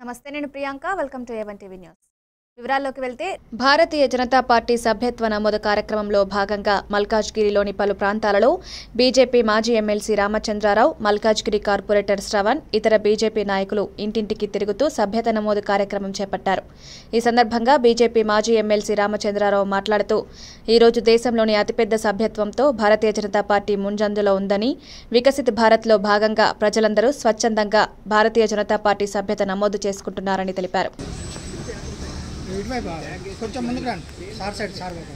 నమస్తే నేను Priyanka welcome to A one TV news వివరాల్లోకి వెళ్తే భారతీయ జనతా పార్టీ సభ్యత్వ నమోదు కార్యక్రమంలో భాగంగా మల్కాజ్గిరిలోని పలు ప్రాంతాలలో బీజేపీ మాజీ ఎమ్మెల్సీ రామచంద్రారావు మల్కాజ్గిరి కార్పొరేటర్ శ్రవణ్ ఇతర బీజేపీ నాయకులు ఇంటింటికి తిరుగుతూ సభ్యత నమోదు కార్యక్రమం చేపట్టారు ఈ సందర్భంగా బీజేపీ మాజీ ఎమ్మెల్సీ రామచంద్రారావు మాట్లాడుతూ ఈ రోజు దేశంలోని అతిపెద్ద సభ్యత్వంతో భారతీయ జనతా పార్టీ ముంజందులో ఉందని వికసిత్ భారత్లో భాగంగా ప్రజలందరూ స్వచ్ఛందంగా భారతీయ జనతా పార్టీ సభ్యత నమోదు చేసుకుంటున్నారని తెలిపారు ఇటువైపు కొంచెం ముందుకు రండి సార్ సైడ్ సార్ వైపు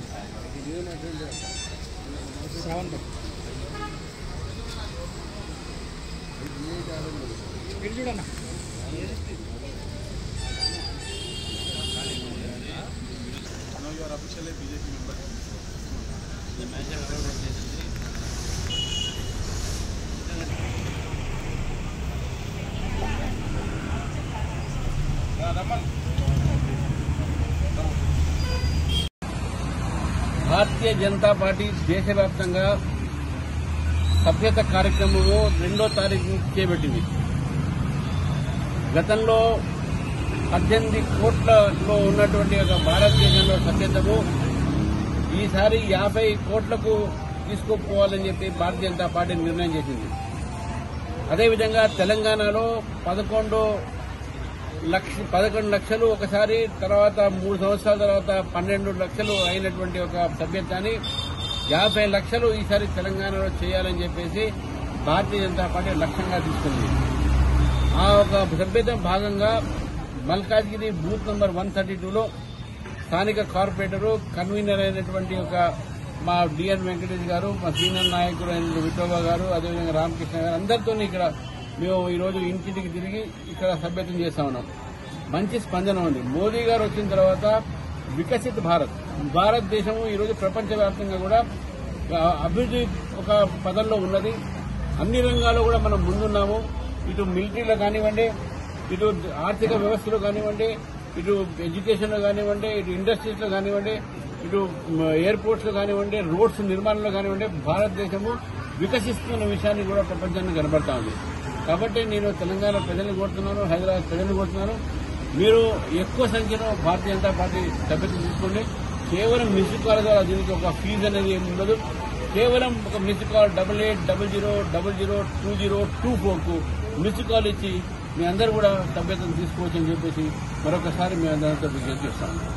శ్రవణ్ గారు ఇటు చూడన్న భారతీయ జనతా పార్టీ దేశవ్యాప్తంగా సభ్యత కార్యక్రమము రెండో తారీఖు నుంచి చేపట్టింది గతంలో పద్దెనిమిది కోట్లలో ఉన్నటువంటి ఒక భారతీయ జనతా సభ్యతము ఈసారి యాభై కోట్లకు తీసుకుపోవాలని చెప్పి భారతీయ జనతా పార్టీ నిర్ణయం చేసింది అదేవిధంగా తెలంగాణలో పదకొండు లక్ష పదకొండు లక్షలు ఒకసారి తర్వాత మూడు సంవత్సరాల తర్వాత పన్నెండు లక్షలు అయినటువంటి ఒక సభ్యత్వాన్ని యాభై లక్షలు ఈసారి తెలంగాణలో చేయాలని చెప్పేసి భారతీయ జనతా పార్టీ లక్ష్యంగా తీసుకుంది ఆ ఒక సభ్యత్వం భాగంగా Malkajgiri booth number one thirty టూలో స్థానిక కార్పొరేటరు కన్వీనర్ అయినటువంటి ఒక మా డిఎన్ వెంకటేష్ గారు మా సీనియర్ నాయకుడు అయిన విఠోబా గారు అదేవిధంగా రామకృష్ణ గారు అందరితో ఇక్కడ మేము ఈరోజు ఇంటింటికి తిరిగి ఇక్కడ సభ్యత్వం చేస్తా ఉన్నాం మంచి స్పందన ఉంది మోదీ గారు వచ్చిన తర్వాత వికసిత్ భారత్ భారతదేశం ఈరోజు ప్రపంచవ్యాప్తంగా కూడా ఆ, అభివృద్ధి ఒక పదంలో ఉన్నది అన్ని రంగాల్లో కూడా మనం ముందున్నాము ఇటు మిలిటరీలో కానివ్వండి ఇటు ఆర్థిక వ్యవస్థలో కానివ్వండి ఇటు ఎడ్యుకేషన్లో కానివ్వండి ఇటు ఇండస్ట్రీస్లో కానివ్వండి ఇటు ఎయిర్పోర్ట్స్లో కానివ్వండి రోడ్స్ నిర్మాణంలో కానివ్వండి భారతదేశము వికసిస్తున్న విషయాన్ని కూడా ప్రపంచానికి కనబడతా ఉంది కాబట్టి నేను తెలంగాణ ప్రజలను కోరుతున్నాను హైదరాబాద్ ప్రజలను కోరుతున్నాను మీరు ఎక్కువ సంఖ్యలో భారతీయ జనతా పార్టీ సభ్యత తీసుకోండి కేవలం మిస్డ్ కాల్ ద్వారా దీనికి ఒక ఫీజు అనేది ఏమి ఉండదు కేవలం ఒక missed call double eight double zero double zero two zero two ఫోర్కు మిస్డ్ కాల్ ఇచ్చి మీ అందరూ కూడా సభ్యతను తీసుకోవచ్చు అని చెప్పేసి మరొకసారి మీ అందరితో విజ్ఞప్తి చేస్తాను